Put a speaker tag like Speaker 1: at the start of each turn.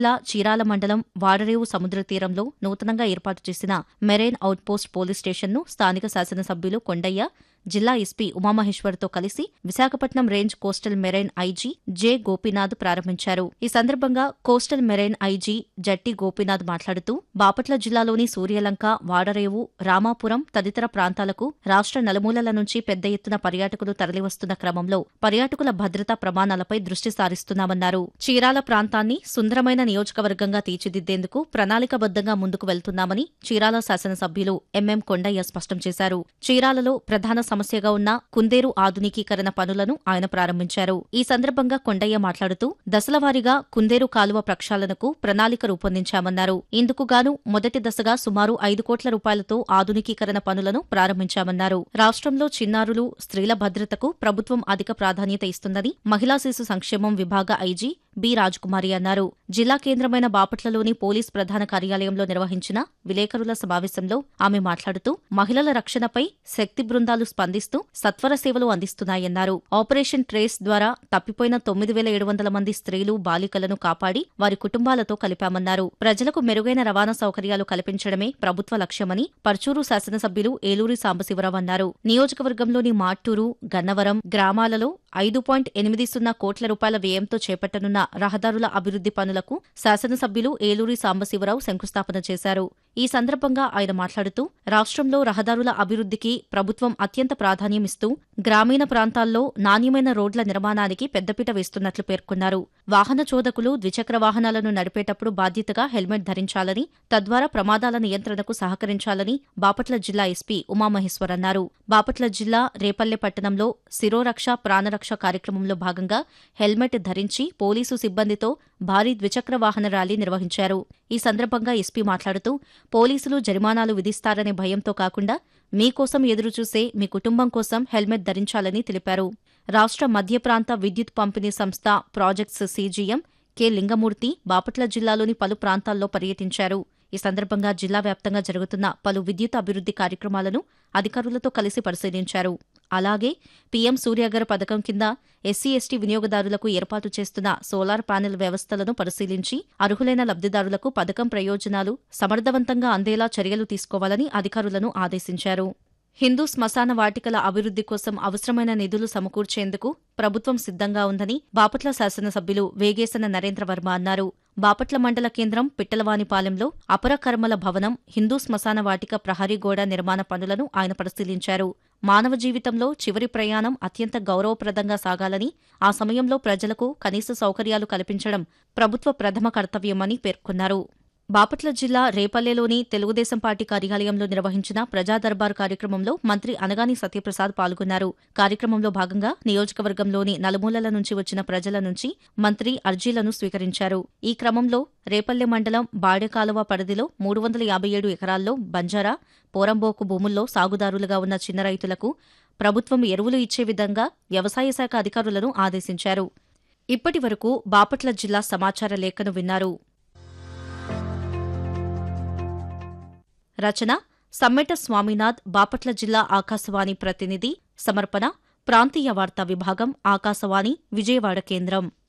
Speaker 1: జిల్లా చీరాల మండలం వాడరేవు సముద్ర తీరంలో నూతనంగా ఏర్పాటు చేసిన మెరైన్ అవుట్పోస్ట్ పోలీస్ స్టేషన్ను స్థానిక శాసనసభ్యులు కొండయ్య జిల్లా ఎస్పీ ఉమామహేశ్వర్తో కలిసి Visakhapatnam range coastal marine IG J Gopinath ప్రారంభించారు ఈ సందర్భంగా కోస్టల్ మెరైన్ ఐజీ జట్టి గోపీనాథ్ మాట్లాడుతూ బాపట్ల జిల్లాలోని సూర్యలంక వాడరేవు రామాపురం తదితర ప్రాంతాలకు రాష్ట్ర నలుమూలల నుంచి పెద్ద ఎత్తున పర్యాటకులు తరలివస్తున్న క్రమంలో పర్యాటకుల భద్రతా ప్రమాణాలపై దృష్టి సారిస్తున్నామన్నారు చీరాల ప్రాంతాన్ని సుందరమైన నియోజకవర్గంగా తీర్చిదిద్దేందుకు ప్రణాళికబద్దంగా ముందుకు వెళ్తున్నామని చీరాల శాసనసభ్యులు ఎంఎం కొండయ్య స్పష్టం చేశారు చీరాలలో ప్రధాన సమస్యగా ఉన్న కుందేరు ఆధునికీకరణ పనులను ఆయన ప్రారంభించారు ఈ సందర్భంగా కొండయ్య మాట్లాడుతూ దశలవారీగా కుందేరు కాలువ ప్రక్షాళనకు ప్రణాళిక రూపొందించామన్నారు ఇందుకుగాను మొదటి దశగా సుమారు ఐదు కోట్ల రూపాయలతో ఆధునికీకరణ పనులను ప్రారంభించామన్నారు రాష్ట్రంలో చిన్నారులు స్త్రీల భద్రతకు ప్రభుత్వం అధిక ప్రాధాన్యత ఇస్తుందని మహిళా శిశు సంక్షేమం విభాగ ఐజీ బి రాజకుమారి అన్నారు జిల్లా కేంద్రమైన బాపట్లలోని పోలీస్ ప్రధాన కార్యాలయంలో నిర్వహించిన విలేకరుల సమావేశంలో ఆమె మాట్లాడుతూ మహిళల రక్షణపై శక్తి బృందాలు స్పందిస్తూ సత్వర సేవలు అందిస్తున్నాయన్నారు ఆపరేషన్ ట్రేస్ ద్వారా తప్పిపోయిన తొమ్మిది వేల ఏడు వందల మంది స్త్రీలు బాలికలను కాపాడి వారి కుటుంబాలతో కలిపామన్నారు ప్రజలకు మెరుగైన రవాణా సౌకర్యాలు కల్పించడమే ప్రభుత్వ లక్ష్యమని పర్చూరు శాసనసభ్యులు ఏలూరి సాంబశివరావు అన్నారు నియోజకవర్గంలోని మాట్టూరు గన్నవరం గ్రామాలలో ఐదు పాయింట్ ఎనిమిది సున్నా కోట్ల రూపాయల వ్యయంతో చేపట్టనున్న రహదారుల అభివృద్ది పనులకు శాసనసభ్యులు ఏలూరి సాంబశివరావు శంకుస్థాపన చేశారు ఈ సందర్భంగా ఆయన మాట్లాడుతూ రాష్ట్రంలో రహదారుల అభివృద్దికి ప్రభుత్వం అత్యంత ప్రాధాన్యమిస్తూ గ్రామీణ ప్రాంతాల్లో నాణ్యమైన రోడ్ల నిర్మాణానికి పెద్దపీట వేస్తున్నట్లు పేర్కొన్నారు వాహన చోదకులు ద్విచక్ర వాహనాలను నడిపేటప్పుడు బాధ్యతగా హెల్మెట్ ధరించాలని తద్వారా ప్రమాదాల నియంత్రణకు సహకరించాలని బాపట్ల జిల్లా ఎస్పీ ఉమామహేశ్వర్ అన్నారు బాపట్ల జిల్లా రేపల్లె పట్టణంలో శిరోరక్ష ప్రాణరక్ష కార్యక్రమంలో భాగంగా హెల్మెట్ ధరించి పోలీసు సిబ్బందితో భారీ ద్విచక్ర వాహన ర్యాలీ నిర్వహించారు ఈ సందర్భంగా ఎస్పీ మాట్లాడుతూ పోలీసులు జరిమానాలు విధిస్తారనే భయంతో కాకుండా మీకోసం ఎదురుచూసే మీ కుటుంబం కోసం హెల్మెట్ ధరించాలని తెలిపారు రాష్ట్ర మధ్య ప్రాంత విద్యుత్ పంపిణీ సంస్థ projects CGM K Lingamurthy Bapatla జిల్లాలోని పలు ప్రాంతాల్లో పర్యటించారు ఈ సందర్భంగా జిల్లా వ్యాప్తంగా జరుగుతున్న పలు విద్యుత్ అభివృద్ది కార్యక్రమాలను అధికారులతో కలిసి పరిశీలించారు అలాగే పీఎం సూర్యాగర్ పథకం కింద ఎస్సీ ఎస్టీ వినియోగదారులకు ఏర్పాటు చేస్తున్న సోలార్ ప్యానెల్ వ్యవస్థలను పరిశీలించి అర్హులైన లబ్దిదారులకు పథకం ప్రయోజనాలు సమర్థవంతంగా అందేలా చర్యలు తీసుకోవాలని అధికారులను ఆదేశించారు హిందూ శ్మశాన వాటికల అభివృద్ది కోసం అవసరమైన నిధులు సమకూర్చేందుకు ప్రభుత్వం సిద్ధంగా ఉందని బాపట్ల శాసనసభ్యులు వేగేసన నరేంద్రవర్మ అన్నారు బాపట్ల మండల కేంద్రం పిట్టలవానిపాలెంలో అపర కర్మల భవనం హిందూ శ్మశాన వాటిక ప్రహరీ గోడ నిర్మాణ పనులను ఆయన పరిశీలించారు మానవ జీవితంలో చివరి ప్రయాణం అత్యంత గౌరవప్రదంగా సాగాలని ఆ సమయంలో ప్రజలకు కనీస సౌకర్యాలు కల్పించడం ప్రభుత్వ ప్రథమ కర్తవ్యమని పేర్కొన్నారు బాపట్ల జిల్లా రేపల్లెలోని తెలుగుదేశం పార్టీ కార్యాలయంలో నిర్వహించిన ప్రజా దర్బార్ కార్యక్రమంలో మంత్రి అనగాని సత్యప్రసాద్ పాల్గొన్నారు కార్యక్రమంలో భాగంగా నియోజకవర్గంలోని నలుమూలల నుంచి వచ్చిన ప్రజల నుంచి మంత్రి అర్జీలను స్వీకరించారు ఈ క్రమంలో రేపల్లె మండలం బాడెకాలువ పరిధిలో మూడు వందల యాభై ఏడు ఎకరాల్లో బంజారా పోరంబోకు భూముల్లో సాగుదారులుగా ఉన్న చిన్న రైతులకు ప్రభుత్వం ఎరువులు ఇచ్చే విధంగా వ్యవసాయ శాఖ అధికారులను ఆదేశించారు ఇప్పటి వరకు బాపట్ల జిల్లా సమాచార లేఖను విన్నారు రచన సమ్మెట స్వామినాథ్ బాపట్ల జిల్లా ఆకాశవాణి ప్రతినిధి సమర్పణ ప్రాంతీయ వార్తా విభాగం ఆకాశవాణి విజయవాడ కేంద్రం